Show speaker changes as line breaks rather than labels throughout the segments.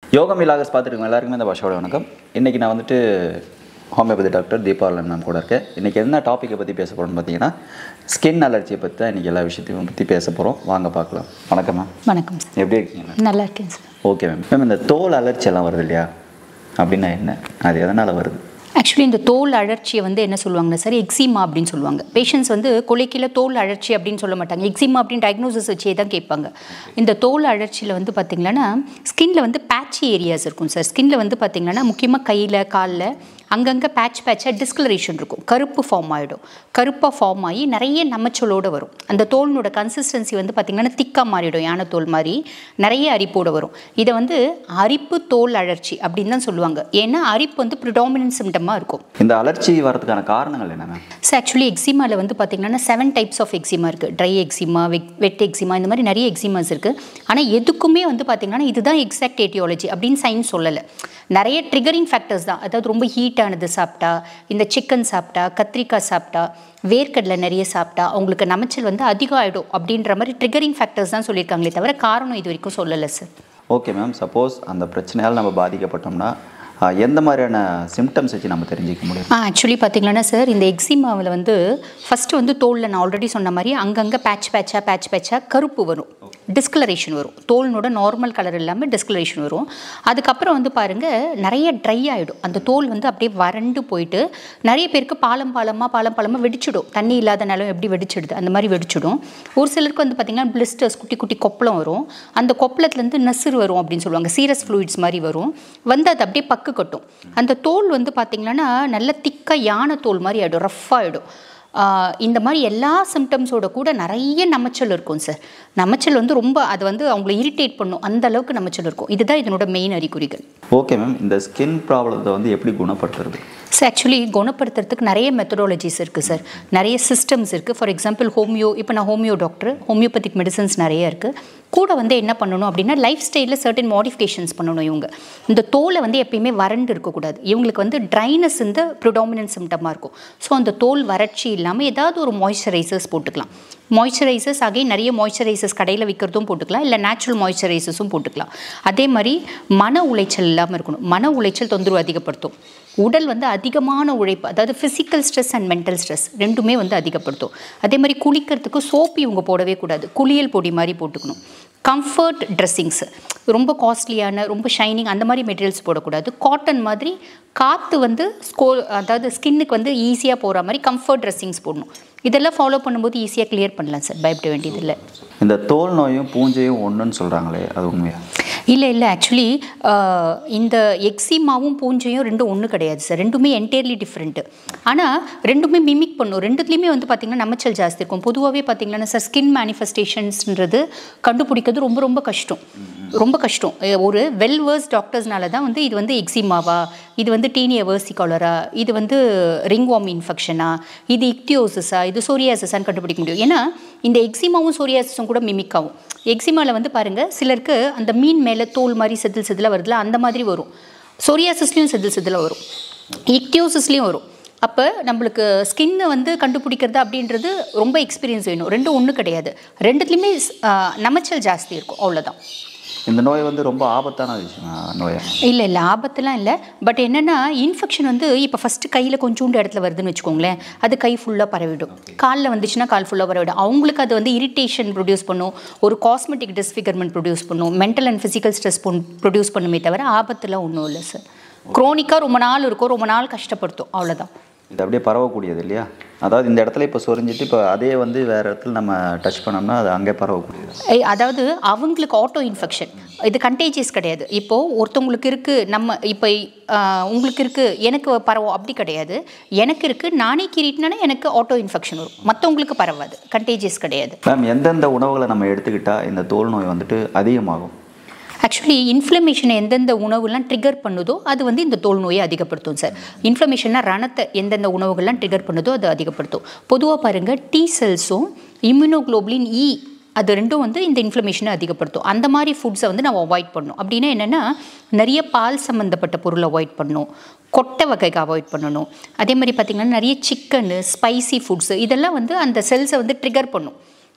யோகம் இலாகஸ் பார்த்துருக்கோம் எல்லாருக்குமே இந்த பாஷோட வணக்கம் இன்றைக்கி நான் வந்துட்டு ஹோமியோபதி டாக்டர் தீபாவளன் மேம் கூட இருக்கேன் இன்றைக்கி என்ன டாப்பிக்கை பற்றி பேச போகிறோம்னு பார்த்தீங்கன்னா ஸ்கின் அலர்ஜியை பற்றி தான் இன்றைக்கி எல்லா விஷயத்தையும் பற்றி பேச போகிறோம் வாங்க பார்க்கலாம் வணக்கம் மேம்
வணக்கம் சார்
எப்படி இருக்கீங்க மேம்
நல்லா இருக்கேன் சார்
ஓகே மேம் மேம் இந்த தோல் அலர்ச்சி எல்லாம் வருது இல்லையா அப்படின்னா என்ன அது எதனால் வருது
ஆக்சுவலி இந்த தோல் அழற்சியை வந்து என்ன சொல்லுவாங்கன்னா சார் எக்ஸிமா அப்படின்னு சொல்லுவாங்க பேஷண்ட்ஸ் வந்து கொலைக்கில தோல் அழற்சி அப்படின்னு சொல்ல மாட்டாங்க எக்ஸிமா அப்படின்னு டயக்னோசிஸ் வச்சே தான் கேட்பாங்க இந்த தோல் அழற்சியில் வந்து பார்த்திங்கன்னா ஸ்கின்ல வந்து பேட்சி ஏரியாஸ் இருக்கும் சார் ஸ்கின்ல வந்து பார்த்திங்கன்னா முக்கியமாக கையில் காலில் அங்கங்கே பேட்ச் பேட்சாக டிஸ்கலரேஷன் இருக்கும் கருப்பு ஃபார்ம் ஆகிடும் கருப்பாக ஃபார்ம் ஆகி நிறைய நமைச்சலோடு வரும் அந்த தோலினோட கன்சிஸ்டன்சி வந்து பார்த்திங்கன்னா திக்காக மாறிடும் யானை தோல் மாதிரி நிறைய அரிப்போடு வரும் இதை வந்து அரிப்பு தோல் அழற்சி அப்படின்னு தான் சொல்லுவாங்க ஏன்னா அரிப்பு வந்து ப்ரிடாமினன்ட் சிம்டமாக இருக்கும்
இந்த அலர்ச்சி வரதுக்கான காரணங்கள் என்ன மேம்
ஸோ ஆக்சுவலி எக்ஸிமாவில் வந்து பார்த்திங்கன்னா செவன் டைப்ஸ் ஆஃப் எக்ஸிமா இருக்குது dry eczema wet wet eczema இந்த மாதிரி நிறைய எக்ஸிமாஸ் இருக்குது ஆனால் எதுக்குமே வந்து பார்த்திங்கன்னா இதுதான் எக்ஸாக்ட் ஏட்டியாலஜி அப்படின்னு சயின்ஸ் சொல்லலை நிறைய ட்ரிகரிங் ஃபேக்டர்ஸ் தான் அதாவது ரொம்ப ஹீட்டானது சாப்பிட்டா இந்த சிக்கன் சாப்பிட்டா கத்திரிக்காய் சாப்பிட்டா வேர்க்கடலை நிறைய சாப்பிட்டா அவங்களுக்கு நமைச்சல் வந்து அதிகம் ஆகிடும் அப்படின்ற மாதிரி ட்ரிகரிங் ஃபேக்டர்ஸ் தான் சொல்லியிருக்காங்களே தவிர காரணம் இது வரைக்கும் சொல்லலை சார்
ஓகே மேம் சப்போஸ் அந்த பிரச்சனையால் நம்ம பாதிக்கப்பட்டோம்னா ஆஹ், எந்த மாதிரியான சிம்டம்ஸ் வச்சு நம்ம தெரிஞ்சுக்க முடியும்
ஆ ஆக்சுவலி பார்த்தீங்கன்னா சார் இந்த எக்ஸிமாவில் வந்து ஃபஸ்ட்டு வந்து தோலில் நான் ஆல்ரெடி சொன்ன மாதிரி அங்கங்கே பேட்ச் பேட்சாக பேட்ச் பேட்சாக கருப்பு வரும் டிஸ்கலரேஷன் வரும் தோலினோட நார்மல் கலர் இல்லாமல் டிஸ்கலரேஷன் வரும் அதுக்கப்புறம் வந்து பாருங்கள் நிறைய ட்ரை ஆகிடும் அந்த தோல் வந்து அப்படியே வறண்டு போயிட்டு நிறைய பேருக்கு பாலம் பாலமாக பாலம் பாலமாக வெடிச்சிடும் தண்ணி இல்லாத நிலம் எப்படி வெடிச்சிடுது அந்த மாதிரி வெடிச்சிடும் ஒரு சிலருக்கு வந்து பார்த்திங்கன்னா பிளிஸ்டர்ஸ் குட்டி குட்டி கொப்பளம் வரும் அந்த கொப்பளத்துலேருந்து நசுறு வரும் அப்படின்னு சொல்லுவாங்க சீரஸ் ஃப்ளூயிட்ஸ் மாதிரி வரும் வந்து அது அப்படியே பக்கு கட்டும் அந்த தோல் வந்து பார்த்திங்கன்னா நல்ல திக்காக யானை தோல் மாதிரி ஆகிடும் ரஃப் ஆகிடும் இந்த மாதிரி எல்லா சிம்டம்ஸோட கூட நிறைய நமைச்சல் இருக்கும் சார் நமைச்சல் வந்து ரொம்ப அது வந்து அவங்கள இரிட்டேட் பண்ணும் அந்த அளவுக்கு நமைச்சல் இருக்கும் இதுதான் இதனோட மெயின் அறிகுறிகள்
ஓகே மேம் இந்த ஸ்கின் ப்ராப்ளத்தை வந்து எப்படி குணப்படுத்துறது
ஸோ ஆக்சுவலி குணப்படுத்துறதுக்கு நிறைய மெத்தடாலஜிஸ் இருக்குது சார் நிறைய சிஸ்டம்ஸ் இருக்குது ஃபார் எக்ஸாம்பிள் ஹோமியோ இப்போ நான் ஹோமியோ டாக்டர் ஹோமியோபதிக் மெடிசன்ஸ் நிறைய இருக்குது கூட வந்து என்ன பண்ணணும் அப்படின்னா லைஃப் ஸ்டைலில் சர்டன் மாடிஃபிகேஷன்ஸ் பண்ணணும் இவங்க இந்த தோலை வந்து எப்பயுமே வறண்டு இருக்கக்கூடாது இவங்களுக்கு வந்து ட்ரைனஸ் இந்த ப்ரிடாமினன்ட் சிம்டமாக இருக்கும் ஸோ அந்த தோல் வறட்சி இல்லாமல் ஏதாவது ஒரு மாய்ஸ்சரைசர்ஸ் போட்டுக்கலாம் மாய்ஸ்சரைசர்ஸ் அகைன் நிறைய மாய்ஸ்சரைசர்ஸ் கடையில் விற்கிறதும் போட்டுக்கலாம் இல்லை நேச்சுரல் மாய்ஸ்சரைசர்ஸும் போட்டுக்கலாம் அதே மாதிரி மன உளைச்சல் இல்லாமல் இருக்கணும் மன உளைச்சல் தொந்தரவு அதிகப்படுத்தும் உடல் வந்து அதிகமான உழைப்பு அதாவது physical stress and mental stress ரெண்டுமே வந்து அதிகப்படுத்தும் அதே மாதிரி குளிக்கிறதுக்கு சோப்பு இவங்க போடவே கூடாது குளியல் பொடி மாதிரி போட்டுக்கணும் கம்ஃபர்ட் ட்ரெஸ்ஸிங்ஸ் ரொம்ப காஸ்ட்லியான ரொம்ப ஷைனிங் அந்த மாதிரி மெட்டீரியல்ஸ் போடக்கூடாது காட்டன் மாதிரி காற்று வந்து ஸ்கோ அதாவது ஸ்கின்னுக்கு வந்து ஈஸியாக போகிற மாதிரி கம்ஃபர்ட் ட்ரெஸ்ஸிங்ஸ் போடணும் இதெல்லாம் ஃபாலோ பண்ணும்போது ஈஸியாக கிளியர் பண்ணலாம் சார் பயப்பட வேண்டியதில்லை
இந்த தோல் நோயும் பூஞ்சையும் ஒன்றுன்னு சொல்கிறாங்களே அது உண்மையா
இல்லை இல்லை ஆக்சுவலி இந்த எக்ஸிமாவும் பூஞ்சையும் ரெண்டும் ஒன்று கிடையாது சார் ரெண்டுமே என்டையர்லி டிஃப்ரெண்ட்டு ஆனால் ரெண்டுமே மிமிக் பண்ணும் ரெண்டுத்துலேயுமே வந்து பார்த்திங்கன்னா நமைச்சல் ஜாஸ்தி இருக்கும் பொதுவாகவே பார்த்திங்கன்னா சார் ஸ்கின் மேனிஃபெஸ்டேஷன்ஸ்ன்றது கண்டுபிடிக்கிறது ரொம்ப ரொம்ப கஷ்டம் ரொம்ப கஷ்டம் அஹ் ஒரு வெல் வேர்ஸ் டாக்டர்ஸ்னால தான் வந்து இது வந்து எக்ஸிமாவா இது வந்து டீனிய வேர்சிகாலரா இது வந்து ரிங்வாம் இன்ஃபெக்ஷனா இது இக்டியோசிஸா இது சோரியாசிஸான்னு கண்டுபிடிக்க முடியும் ஏன்னா இந்த எக்ஸிமாவும் சோரியாசிஸும் கூட மிமிக் ஆகும் எக்ஸிமாவில் வந்து பாருங்கள் சிலருக்கு அந்த மீன் மேலே தோல் மாதிரி செதில் செதிலாக வருதுல அந்த மாதிரி வரும் சோரியாசிஸ்லேயும் செதில் செதிலாக வரும் இக்டியோசிஸ்லேயும் வரும் அப்போ நம்மளுக்கு ஸ்கின்னை வந்து கண்டுபிடிக்கிறது அப்படின்றது ரொம்ப எக்ஸ்பீரியன்ஸ் வேணும் ரெண்டும் ஒன்று கிடையாது ரெண்டுத்துலேயுமே நமைச்சல் ஜாஸ்தி இருக்கும் அவ்வளோதான்
இந்த நோய் வந்து ரொம்ப ஆபத்தான விஷயம் நோயா
இல்லை இல்லை ஆபத்துலாம் இல்லை பட் என்னென்னா இன்ஃபெக்ஷன் வந்து இப்போ ஃபஸ்ட்டு கையில் கொஞ்சோண்டு இடத்துல வருதுன்னு வச்சுக்கோங்களேன் அது கை ஃபுல்லாக பரவிடும் காலில் வந்துச்சுன்னா கால் ஃபுல்லாக பரவிடும் அவங்களுக்கு அது வந்து இரிட்டேஷன் ப்ரொடியூஸ் பண்ணும் ஒரு காஸ்மெட்டிக் டிஸ்ஃபிகர்மெண்ட் ப்ரொடியூஸ் பண்ணும் mental and physical stress produce பண்ணுமே தவிர ஆபத்துலாம் ஒன்றும் இல்லை சார் க்ரோனிக்காக ரொம்ப நாள் இருக்கும் ரொம்ப நாள் கஷ்டப்படுத்தும் அவ்வளோதான்
இது அப்படியே பரவக்கூடியது இல்லையா அதாவது இந்த இடத்துல இப்போ சொரிஞ்சிட்டு இப்போ அதே வந்து வேறு இடத்துல நம்ம டச் பண்ணோம்னா அது அங்கே பரவக்கூடியது
ஏய், அதாவது அவங்களுக்கு ஆட்டோ இன்ஃபெக்ஷன் இது கண்டேஜியஸ் கிடையாது இப்போது ஒருத்தவங்களுக்கு இருக்குது நம்ம இப்போ ஆஹ், உங்களுக்கு இருக்குது எனக்கு பரவும் அப்படி கிடையாது எனக்கு இருக்குது நானே கீறிட்டினா எனக்கு ஆட்டோ இன்ஃபெக்ஷன் வரும் மற்றவங்களுக்கு பரவாது கண்டேஜியஸ் கிடையாது
மேம் எந்தெந்த உணவுகளை நம்ம எடுத்துக்கிட்டால் இந்த தோல் நோய் வந்துட்டு அதிகமாகும்
ஆக்சுவலி இன்ஃப்ளமேஷனை எந்தெந்த உணவுலாம் ட்ரிகர் பண்ணுதோ அது வந்து இந்த தோல் நோயை அதிகப்படுத்தும் சார் இன்ஃப்ளமேஷன்னா ரணத்தை எந்தெந்த உணவுகள்லாம் ட்ரிகர் பண்ணுதோ அது அதிகப்படுத்தும் பொதுவாக பாருங்கள் டி செல்ஸும் இம்யூனோக்ளோபுலின் இ அது ரெண்டும் வந்து இந்த இன்ஃப்ளமேஷனை அதிகப்படுத்தும் அந்த மாதிரி ஃபுட்ஸை வந்து நம்ம அவாய்ட் பண்ணணும் அப்படின்னா என்னென்னா நிறைய பால் சம்மந்தப்பட்ட பொருளை அவாய்ட் பண்ணணும் கொட்டை வகைக்கு அவாய்ட் பண்ணணும் அதே மாதிரி பார்த்திங்கன்னா நிறைய சிக்கனு ஸ்பைசி ஃபுட்ஸு இதெல்லாம் வந்து அந்த செல்ஸை வந்து ட்ரிகர் பண்ணும்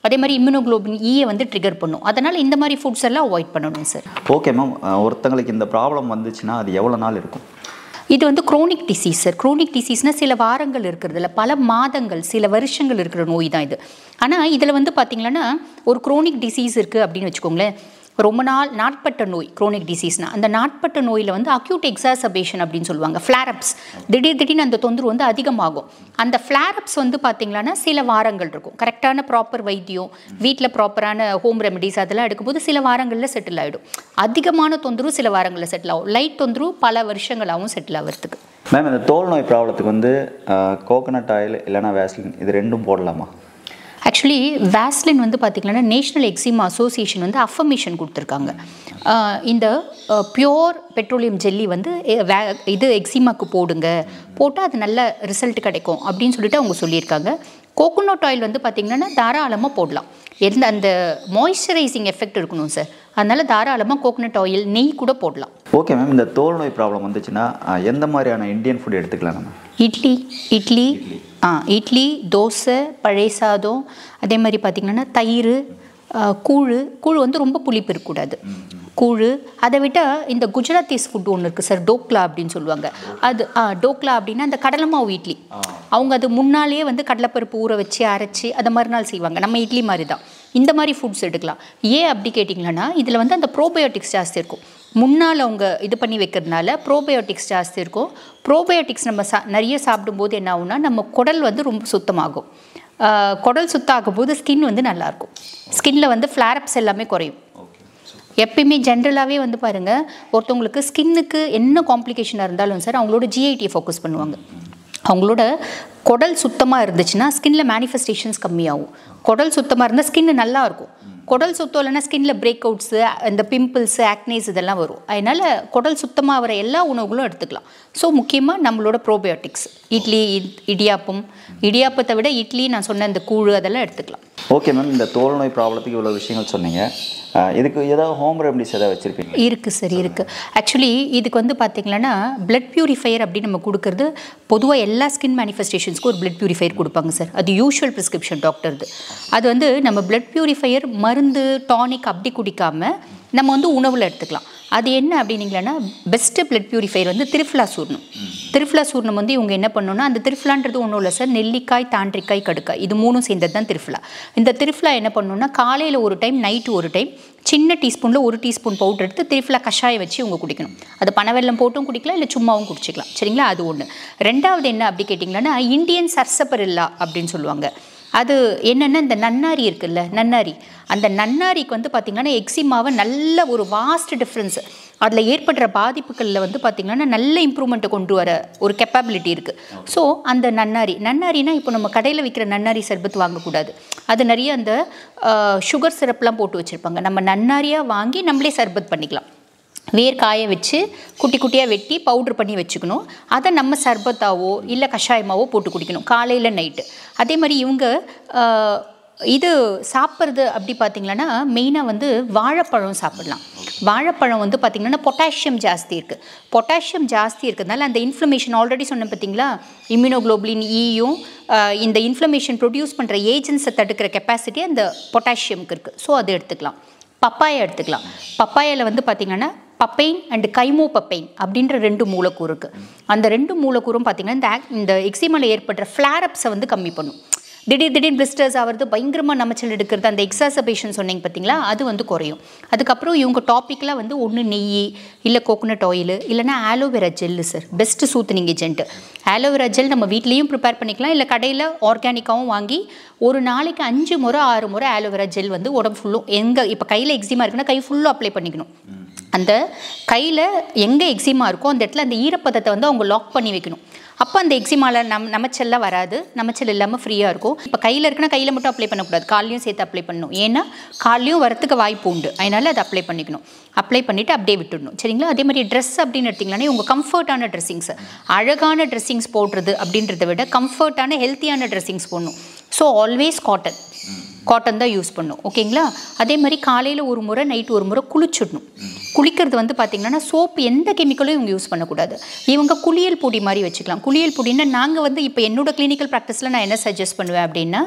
அதே மாதிரி இம்யூனோகுளோபின் ஈயை வந்து ட்ரிகர் பண்ணும் அதனால் இந்த மாதிரி ஃபுட்ஸ் எல்லாம் அவாய்ட் பண்ணணும் சார்
ஓகே மேம் ஒருத்தங்களுக்கு இந்த ப்ராப்ளம் வந்துச்சுன்னா அது எவ்வளோ நாள் இருக்கும்
இது வந்து குரோனிக் டிசீஸ் சார் குரோனிக் டிசீஸ்னால் சில வாரங்கள் இருக்கிறது இல்ல பல மாதங்கள் சில வருஷங்கள் இருக்கிற நோய் தான் இது ஆனால் இதில் வந்து பார்த்தீங்கன்னா ஒரு குரோனிக் டிசீஸ் இருக்குது அப்படின்னு வச்சுக்கோங்களேன் ரொம்ப நாள் நாட்பட்ட நோய் குரோனிக் டிசீஸ்னா அந்த நாட்பட்ட நோயில் வந்து அக்யூட் எக்ஸாசபேஷன் அப்படின்னு சொல்லுவாங்க ஃப்ளாரப்ஸ் திடீர் திடீர்னு அந்த தொந்தரவு வந்து அதிகமாகும் அந்த ஃப்ளாரப்ஸ் வந்து பார்த்தீங்கன்னா சில வாரங்கள் இருக்கும் கரெக்டான ப்ராப்பர் வைத்தியம் வீட்டில் ப்ராப்பரான ஹோம் ரெமெடிஸ் அதெல்லாம் எடுக்கும்போது சில வாரங்களில் செட்டில் ஆகிடும் அதிகமான தொந்தரவு சில வாரங்களில் செட்டில் ஆகும் லைட் தொந்தரவு பல வருஷங்களாகவும் செட்டில் ஆகிறதுக்கு
மேம் இந்த தோல் நோய் ப்ராப்ளத்துக்கு வந்து கோகனட் ஆயில் இல்லைனா வேஸ்லின் இது ரெண்டும் போடலாமா
ஆக்சுவலி வேஸ்லின் வந்து பார்த்திங்கன்னா நேஷ்னல் எக்ஸிமா அசோசியேஷன் வந்து அஃபர்மேஷன் கொடுத்துருக்காங்க ஆஹ் இந்த பியோர் பெட்ரோலியம் ஜெல்லி வந்து எ- வே- இது எக்ஸிமாக்கு போடுங்க போட்டால் அது நல்ல ரிசல்ட் கிடைக்கும் அப்படின்னு சொல்லிட்டு அவங்க சொல்லியிருக்காங்க கோகோனட் ஆயில் வந்து பார்த்திங்கன்னா தாராளமாக போடலாம் எந்த அந்த மாய்ஸ்சரைசிங் எஃபெக்ட் இருக்கணும் சார் அதனால தாராளமாக கோகோனட் ஆயில் நெய் கூட போடலாம்
ஓகே மேம் இந்த தோல் நோய் ப்ராப்ளம் வந்துச்சுன்னா அஹ், எந்த மாதிரியான இந்தியன் ஃபுட் எடுத்துக்கலாம் நம்ம
இட்லி இட்லி ஆ இட்லி தோசை பழைய சாதம் அதே மாதிரி பார்த்திங்கன்னா தயிர் ஆ, கூழ் கூழ் வந்து ரொம்ப புளிப்பு இருக்கக்கூடாது கூழ் அதை விட்ட இந்த குஜராத்தீஸ் ஃபுட் ஒன்று இருக்குது சார் டோக்லா அப்படின்னு சொல்லுவாங்க அது ஆ டோக்லா அப்படின்னா அந்த கடலை மாவு இட்லி அவங்க அது முன்னாலேயே வந்து கடலைப்பருப்பு ஊற வச்சு அரைச்சி அதை மறுநாள் செய்வாங்க நம்ம இட்லி மாதிரி தான் இந்த மாதிரி ஃபுட்ஸ் எடுக்கலாம் ஏன் அப்படி கேட்டிங்கன்னா இதில் வந்து அந்த ப்ரோபயோட்டிக்ஸ் ஜாஸ்தி இருக்கும் முன்னால் அவங்க இது பண்ணி வைக்கிறதுனால ப்ரோபயோட்டிக்ஸ் ஜாஸ்தி இருக்கும் ப்ரோபயோட்டிக்ஸ் நம்ம சா நிறைய சாப்பிடும்போது என்ன ஆகும்னா நம்ம குடல் வந்து ரொம்ப சுத்தமாகும் ஆஹ் குடல் சுத்தம் ஆகும்போது ஸ்கின் வந்து நல்லாயிருக்கும் ஸ்கின்ல வந்து ஃப்ளாரப்ஸ் எல்லாமே குறையும் எப்பயுமே ஜென்ரலாகவே வந்து பாருங்கள் ஒருத்தவங்களுக்கு ஸ்கின்னுக்கு என்ன காம்ப்ளிகேஷனாக இருந்தாலும் சார் அவங்களோட ஜிஐடியை ஃபோக்கஸ் பண்ணுவாங்க அவங்களோட குடல் சுத்தமாக இருந்துச்சுன்னா ஸ்கின்ல மேனிஃபெஸ்டேஷன்ஸ் கம்மியாகும் குடல் சுத்தமாக இருந்தால் ஸ்கின் நல்லா இருக்கும் குடல் சுத்தம் இல்லைன்னா ஸ்கின்ல பிரேக் அவுட்ஸு இந்த பிம்பிள்ஸ் ஆக்னேஸ் இதெல்லாம் வரும் அதனால் குடல் சுத்தமாக வர எல்லா உணவுகளும் எடுத்துக்கலாம் ஸோ முக்கியமாக நம்மளோட ப்ரோபயோட்டிக்ஸ் இட்லி இட்- இடியாப்பம் இடியாப்பத்தை விட இட்லி நான் சொன்ன இந்த கூழ் அதெல்லாம் எடுத்துக்கலாம்
ஓகே மேம் இந்த தோல் நோய் ப்ராப்ளத்துக்கு இவ்வளோ விஷயங்கள் சொன்னீங்க அஹ், இதுக்கு ஏதாவது ஹோம் ரெமடிஸ் ஏதாவது வச்சுருப்பீங்க
இருக்குது சார் இருக்குது ஆக்சுவலி இதுக்கு வந்து பார்த்தீங்கன்னா பிளட் பியூரிஃபையர் அப்படின்னு நம்ம கொடுக்கறது பொதுவாக எல்லா ஸ்கின் மேனிஃபெஸ்டேஷன்ஸ்க்கும் ஒரு பிளட் பியூரிஃபையர் கொடுப்பாங்க சார் அது யூஷுவல் ப்ரிஸ்கிரிப்ஷன் டாக்டர்து அது வந்து நம்ம பிளட் பியூரிஃபையர் மருந்து டானிக் அப்படி குடிக்காம நம்ம வந்து உணவில் எடுத்துக்கலாம் அது என்ன அப்படின்னீங்களன்னா பெஸ்ட்டு பிளட் பியூரிஃபையர் வந்து திரிஃப்லா சூர்ணம் திரிஃப்லா சூர்ணம் வந்து இவங்க என்ன பண்ணணும்னா அந்த திரிஃப்லான்றது ஒன்றும் இல்லை சார் நெல்லிக்காய் தாண்டிக்காய் கடுக்காய் இது மூணும் சேர்ந்தது தான் திரிஃப்லா இந்த திரிஃப்லா என்ன பண்ணணும்னா காலையில் ஒரு டைம் நைட்டு ஒரு டைம் சின்ன டீஸ்பூனில் ஒரு டீஸ்பூன் பவுடர் எடுத்து திரிஃப்லா கஷாயம் வச்சு இவங்க குடிக்கணும் அது பனவெல்லம் போட்டும் குடிக்கலாம் இல்லை சும்மாவும் குடிச்சிக்கலாம் சரிங்களா அது ஒன்று ரெண்டாவது என்ன அப்படி கேட்டிங்கன்னா இந்தியன் சர்சப்பரில்லா அப்படின்னு சொல்லுவாங்க அது என்னென்னா இந்த நன்னாரி இருக்குல்ல நன்னாரி அந்த நன்னாரிக்கு வந்து பார்த்திங்கன்னா எக்ஸிமாவை நல்ல ஒரு வாஸ்ட் டிஃப்ரென்ஸ் அதில் ஏற்படுற பாதிப்புகளில் வந்து பார்த்திங்கன்னா நல்ல இம்ப்ரூவ்மெண்ட்டை கொண்டு வர ஒரு கெப்பாபிலிட்டி இருக்குது ஸோ அந்த நன்னாரி நன்னாரினா இப்போ நம்ம கடையில் விற்கிற நன்னாரி சர்பத் வாங்கக்கூடாது அது நிறைய அந்த சுகர் சிரப்லாம் போட்டு வச்சுருப்பாங்க நம்ம நன்னாரியாக வாங்கி நம்மளே சர்பத் பண்ணிக்கலாம் வேர் காய வச்சு குட்டி குட்டியாக வெட்டி பவுட்ரு பண்ணி வச்சுக்கணும் அதை நம்ம சர்பத்தாவோ இல்லை கஷாயமாவோ போட்டு குடிக்கணும் காலையில் நைட்டு அதே மாதிரி இவங்க ஆஹ், இது சாப்பிட்றது அப்படி பார்த்தீங்கன்னா மெயினாக வந்து வாழைப்பழம் சாப்பிடலாம் வாழைப்பழம் வந்து பார்த்திங்கன்னா பொட்டாசியம் ஜாஸ்தி இருக்குது பொட்டாசியம் ஜாஸ்தி இருக்கிறதுனால அந்த இன்ஃப்ளமேஷன் ஆல்ரெடி சொன்னேன் பார்த்தீங்களா இம்யூனோகுளோபுலின் ஈயும் இந்த இன்ஃப்ளமேஷன் ப்ரொடியூஸ் பண்ணுற ஏஜென்ட்ஸை தடுக்கிற கெப்பாசிட்டி அந்த பொட்டாசியம்க்கு இருக்குது ஸோ அது எடுத்துக்கலாம் பப்பாயா எடுத்துக்கலாம் பப்பாயாவில் வந்து பார்த்திங்கன்னா பப்பைன் அண்ட் கைமோ பப்பைன் அப்படின்ற ரெண்டு மூலக்கூறு இருக்குது அந்த ரெண்டு மூலக்கூறும் பார்த்திங்கன்னா இந்த ஆக்- இந்த எக்ஸிமாவில் ஏற்படுற ஃப்ளாரப்ஸை வந்து கம்மி பண்ணும் திடீர் திடீர் பிளிஸ்டர்ஸ் ஆகிறது பயங்கரமாக நமச்சல் எடுக்கிறது அந்த எக்ஸாசபேஷன் சொன்னீங்க பார்த்தீங்களா அது வந்து குறையும் அதுக்கப்புறம் இவங்க டாப்பிக்கில் வந்து ஒன்று நெய் இல்லை கோகோனட் ஆயில் இல்லைன்னா aloe vera gel sir best soothing agent aloe vera gel நம்ம வீட்லேயும் ப்ரிப்பேர் பண்ணிக்கலாம் இல்லை கடையில் ஆர்கானிக்காவும் வாங்கி ஒரு நாளைக்கு அஞ்சு முறை ஆறு முறை ஆலோவேரா ஜெல் வந்து உடம்பு ஃபுல்லும் எங்கே இப்போ கையில் எக்ஸிமா இருக்குன்னா கை ஃபுல்லும் அப்ளை பண்ணிக்கணும் அந்த கையில் எங்கே எக்ஸிமா இருக்கோ அந்த இடத்துல அந்த ஈரப்பதத்தை வந்து அவங்க லாக் பண்ணி வைக்கணும் அப்போ அந்த எக்ஸிமாவில் நம் நமச்சல்லாம் வராது நமச்சல் இல்லாமல் ஃப்ரீயாக இருக்கும் இப்போ கையில் இருக்குன்னா கையில் மட்டும் அப்ளை பண்ணக்கூடாது கால்லையும் சேர்த்து அப்ளை பண்ணணும் ஏன்னா கால்லையும் வரத்துக்கு வாய்ப்பு உண்டு அதனால அதை அப்ளை பண்ணிக்கணும் அப்ளை பண்ணிவிட்டு அப்படியே விட்டுடணும் சரிங்களா அதே மாதிரி ட்ரெஸ் அப்படின்னு எடுத்திங்கன்னா உங்கள் கம்ஃபர்ட்டான ட்ரெஸ்ஸிங்ஸ் அழகான ட்ரெஸ்ஸிங்ஸ் போடுறது அப்படின்றத விட கம்ஃபர்ட்டான ஹெல்த்தியான ட்ரெஸ்ஸிங்ஸ் போடணும் ஸோ ஆல்வேஸ் காட்டன் காட்டன் தான் யூஸ் பண்ணும் ஓகேங்களா அதே மாதிரி காலையில் ஒரு முறை நைட்டு ஒரு முறை குளிச்சிடணும் குளிக்கிறது வந்து பார்த்திங்கன்னா சோப்பு எந்த கெமிக்கலும் இவங்க யூஸ் பண்ணக்கூடாது இவங்க குளியல் பொடி மாதிரி வச்சுக்கலாம் குளியல் பொடின்னா நாங்கள் வந்து இப்போ என்னோட கிளினிக்கல் ப்ராக்டிஸில் நான் என்ன சஜஸ்ட் பண்ணுவேன் அப்படின்னா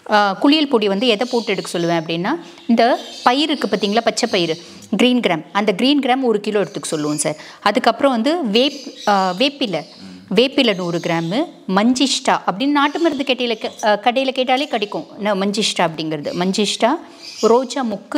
ஆஹ், குளியல் பொடி வந்து எதை போட்டு எடுக்க சொல்லுவேன் அப்படின்னா இந்த பயிர் இருக்குது பார்த்தீங்களா பச்சை பயிறு க்ரீன் கிராம் அந்த க்ரீன் கிராம் ஒரு கிலோ எடுத்துக்க சொல்லுவோம் சார் அதுக்கப்புறம் வந்து வேப் ஆஹ், வேப்பிலை வேப்பிலை நூறு கிராமு மஞ்சிஷ்டா அப்படின்னு நாட்டு மருந்து கடையில் கடையில் கேட்டாலே கிடைக்கும் ந- மஞ்சிஷ்டா அப்படிங்கிறது மஞ்சிஷ்டா ரோஜா முக்கு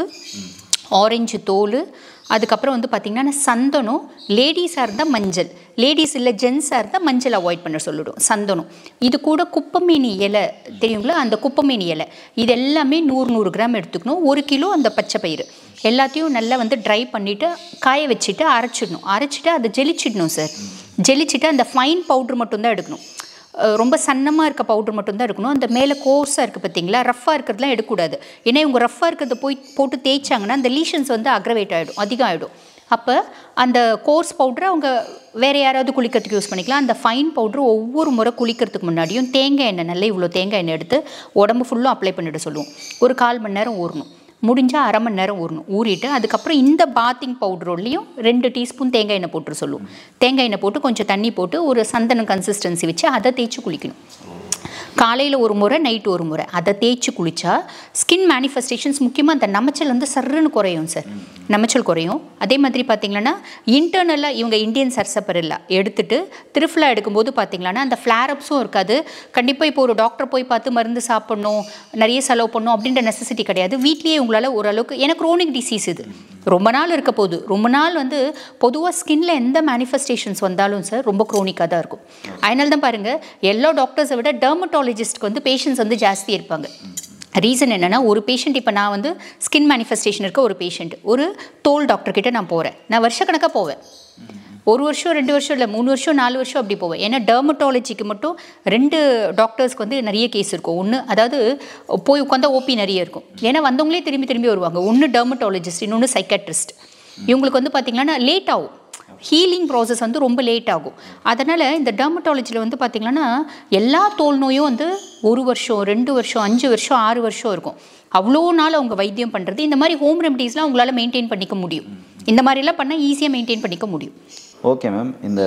ஆரஞ்சு தோல் அதுக்கப்புறம் வந்து பார்த்திங்கன்னா சந்தனம் லேடிஸாக இருந்தால் மஞ்சள் லேடிஸ் இல்லை ஜென்ஸாக இருந்தால் மஞ்சள் அவாய்ட் பண்ண சொல்லிடும் சந்தனம் இது கூட குப்பமேனி இலை தெரியுங்களா அந்த குப்பமேனி இலை இது எல்லாமே நூறு நூறு கிராம் எடுத்துக்கணும் ஒரு கிலோ அந்த பச்சை பயிறு எல்லாத்தையும் நல்லா வந்து ட்ரை பண்ணிவிட்டு காய வச்சுட்டு அரைச்சிடணும் அரைச்சிட்டு அதை ஜெலிச்சிடணும் சார் ஜெலிச்சிட்டு அந்த ஃபைன் பவுட்ரு மட்டும்தான் எடுக்கணும் அஹ் ரொம்ப சன்னமாக இருக்க பவுடர் மட்டும்தான் இருக்கணும் அந்த மேலே கோர்ஸாக இருக்குது பார்த்தீங்களா ரஃப்பாக இருக்கிறதுலாம் எடுக்கக்கூடாது ஏன்னா இவங்க ரஃப்பாக இருக்கிறத போய் போட்டு தேய்ச்சாங்கன்னா அந்த லீஷன்ஸ் வந்து அக்ரவேட் ஆகிடும் அதிகம் ஆகிடும் அப்போ அந்த கோர்ஸ் பவுடரை அவங்க வேறு யாராவது குளிக்கிறதுக்கு யூஸ் பண்ணிக்கலாம் அந்த ஃபைன் பவுட்ரு ஒவ்வொரு முறை குளிக்கிறதுக்கு முன்னாடியும் தேங்காய் எண்ணெய் நல்லா இவ்வளோ தேங்காய் எண்ணெய் எடுத்து உடம்பு ஃபுல்லும் அப்ளை பண்ணிட சொல்லுவோம் ஒரு கால் மணி நேரம் ஊறணும் முடிஞ்சால் அரை மணி நேரம் ஊறணும் ஊறிட்டு அதுக்கப்புறம் இந்த பாத்திங் பவுடரோட்லேயும் ரெண்டு டீஸ்பூன் தேங்காய் எண்ணெய் போட்டு சொல்லுவோம் தேங்காய் எண்ணெய் போட்டு கொஞ்சம் தண்ணி போட்டு ஒரு சந்தனம் கன்சிஸ்டன்சி வச்சு அதை தேய்ச்சி குளிக்கணும் காலையில் ஒரு முறை நைட்டு ஒரு முறை அதை தேய்ச்சி குளித்தா ஸ்கின் மேனிஃபெஸ்டேஷன்ஸ் முக்கியமாக அந்த நமைச்சல் வந்து சர்ருன்னு குறையும் சார் நமைச்சல் குறையும் அதே மாதிரி பார்த்தீங்கன்னா இன்டர்னலாக இவங்க இந்தியன் சர்சப்பரில்லா எடுத்துட்டு திருஃபிலா எடுக்கும்போது பார்த்தீங்கன்னா அந்த ஃப்ளாரப்ஸும் இருக்காது கண்டிப்பாக இப்போ ஒரு டாக்டர் போய் பார்த்து மருந்து சாப்பிடணும் நிறைய செலவு பண்ணணும் அப்படின்ற நெசசிட்டி கிடையாது வீட்லேயே உங்களால் ஓரளவுக்கு எனக்கு க்ரோனிக் டிசீஸ் இது ரொம்ப நாள் இருக்க போகுது ரொம்ப நாள் வந்து பொதுவாக ஸ்கின்ல எந்த மேனிஃபெஸ்டேஷன்ஸ் வந்தாலும் சார் ரொம்ப க்ரோனிக்காக தான் இருக்கும் அதனால தான் பாருங்கள் எல்லா டாக்டர்ஸை விட டெர்மட்டாலஜிஸ்ட்க்கு வந்து பேஷண்ட்ஸ் வந்து ஜாஸ்தி இருப்பாங்க ரீசன் என்னென்னா ஒரு பேஷண்ட் இப்போ நான் வந்து ஸ்கின் மேனிஃபெஸ்டேஷன் இருக்க ஒரு பேஷண்ட் ஒரு தோல் டாக்டர் கிட்ட நான் போகிறேன் நான் வருஷக்கணக்காக போவேன் ஒரு வருஷம் ரெண்டு வருஷம் இல்லை மூணு வருஷம் நாலு வருஷம் அப்படி போவேன் ஏன்னா டெர்மட்டாலஜிக்கு மட்டும் ரெண்டு டாக்டர்ஸ்க்கு வந்து நிறைய கேஸ் இருக்கும் ஒன்று அதாவது போய் உட்காந்தா ஓபி நிறைய இருக்கும் ஏன்னா வந்தவங்களே திரும்பி திரும்பி வருவாங்க ஒன்று டெர்மட்டாலஜிஸ்ட் இன்னொன்று சைக்காட்ரிஸ்ட் இவங்களுக்கு வந்து பார்த்திங்கன்னா லேட் ஆகும் ஹீலிங் ப்ராசஸ் வந்து ரொம்ப லேட் ஆகும் அதனால் இந்த டெர்மட்டாலஜியில் வந்து பார்த்திங்கன்னா எல்லா தோல் நோயும் வந்து ஒரு வருஷம் ரெண்டு வருஷம் அஞ்சு வருஷம் ஆறு வருஷம் இருக்கும் அவ்வளோ நாள் அவங்க வைத்தியம் பண்ணுறது இந்த மாதிரி ஹோம் ரெமடிஸ்லாம் உங்களால் மெயின்டைன் பண்ணிக்க முடியும் இந்த மாதிரிலாம் பண்ணால் ஈஸியாக மெயின்டைன் பண்ணிக்க முடியும்
ஓகே மேம் இந்த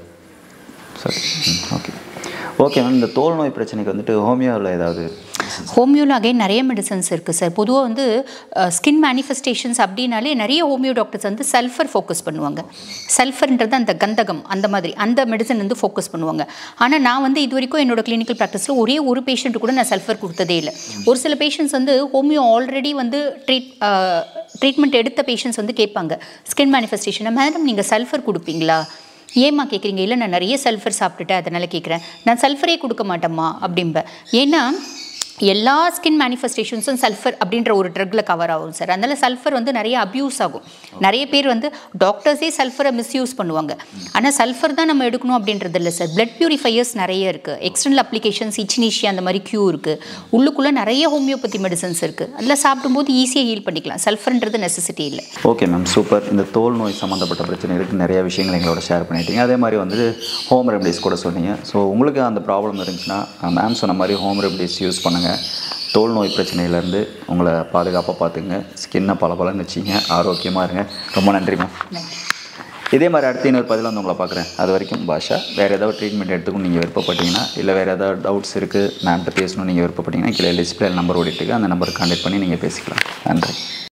சாரி ஓகே ஓகே மேம் இந்த தோல் நோய் பிரச்சனைக்கு வந்துட்டு ஹோமியோவில் ஏதாவது
ஹோமியோவில் அகைன் நிறைய மெடிசன்ஸ் இருக்குது சார் பொதுவாக வந்து ஸ்கின் மேனிஃபெஸ்டேஷன்ஸ் அப்படின்னாலே நிறைய ஹோமியோ டாக்டர்ஸ் வந்து சல்ஃபர் ஃபோக்கஸ் பண்ணுவாங்க சல்ஃபர்ன்றது அந்த கந்தகம் அந்த மாதிரி அந்த மெடிசன் வந்து ஃபோக்கஸ் பண்ணுவாங்க ஆனால் நான் வந்து இது வரைக்கும் என்னோட கிளினிக்கல் ப்ராக்டிஸில் ஒரே ஒரு பேஷண்ட் கூட நான் சல்ஃபர் கொடுத்ததே இல்லை ஒரு சில பேஷண்ட்ஸ் வந்து ஹோமியோ ஆல்ரெடி வந்து ட்ரீட் ட்ரீட்மெண்ட் எடுத்த பேஷண்ட்ஸ் வந்து கேட்பாங்க ஸ்கின் மேனிஃபெஸ்டேஷனை மேடம் நீங்கள் சல்ஃபர் கொடுப்பீங்களா ஏம்மா கேட்குறீங்க இல்லை நான் நிறைய சல்ஃபர் சாப்பிட்டுட்டேன் அதனால் கேட்குறேன் நான் சல்ஃபரே கொடுக்க மாட்டேம்மா அப்படிம்பேன் ஏன்னா எல்லா ஸ்கின் மேனிஃபெஸ்டேஷன்ஸும் சல்ஃபர் அப்படின்ற ஒரு ட்ரக்கில் கவர் ஆகும் சார் அதனால் சல்ஃபர் வந்து நிறைய அப்யூஸ் ஆகும் நிறைய பேர் வந்து டாக்டர்ஸே சல்ஃபரை மிஸ்யூஸ் பண்ணுவாங்க ஆனால் சல்ஃபர் தான் நம்ம எடுக்கணும் அப்படின்றது இல்லை சார் பிளட் பியூரிஃபையர்ஸ் நிறைய இருக்குது எக்ஸ்டர்னல் அப்ளிகேஷன்ஸ் இச்சினிஷியா அந்த மாதிரி க்யூ இருக்குது உள்ளுக்குள்ளே நிறைய ஹோமியோபதி மெடிசன்ஸ் இருக்குது அதில் சாப்பிடும்போது ஈஸியாக ஹீல் பண்ணிக்கலாம் சல்ஃபர்ன்றது நெசசிட்டி இல்லை
ஓகே மேம் சூப்பர் இந்த தோல் நோய் சம்மந்தப்பட்ட பிரச்சனைகளுக்கு நிறைய விஷயங்கள் எங்களோட ஷேர் பண்ணிட்டீங்க அதே மாதிரி வந்து ஹோம் ரெமடிஸ் கூட சொன்னீங்க ஸோ உங்களுக்கு அந்த ப்ராப்ளம் இருந்துச்சுன்னா மேம் சொன்ன மாதிரி ஹோம் ரெமடிஸ் யூஸ் பண்ணுங்கள் தோல் நோய் பிரச்சனையிலேருந்து உங்களை பாதுகாப்பாக பார்த்துங்க ஸ்கின்னை பளபளன்னு வச்சிங்க ஆரோக்கியமாக இருங்க ரொம்ப நன்றி மேம் இதே மாதிரி அடுத்த இன்னொரு பதில் வந்து உங்களை பார்க்குறேன் அது வரைக்கும் பாஷா வேறு ஏதாவது ட்ரீட்மெண்ட் எடுத்துக்கும் நீங்கள் விருப்பப்பட்டீங்கன்னா இல்லை வேறு ஏதாவது டவுட்ஸ் இருக்குது மேம்கிட்ட பேசணும்னு நீங்கள் விருப்பப்பட்டீங்கன்னா கீழே டிஸ்பிளே நம்பர் ஓடிட்டுருக்கு அந்த நம்பருக்கு கான்டாக்ட் பண்ணி நீங்கள் பேசிக்கலாம் நன்றி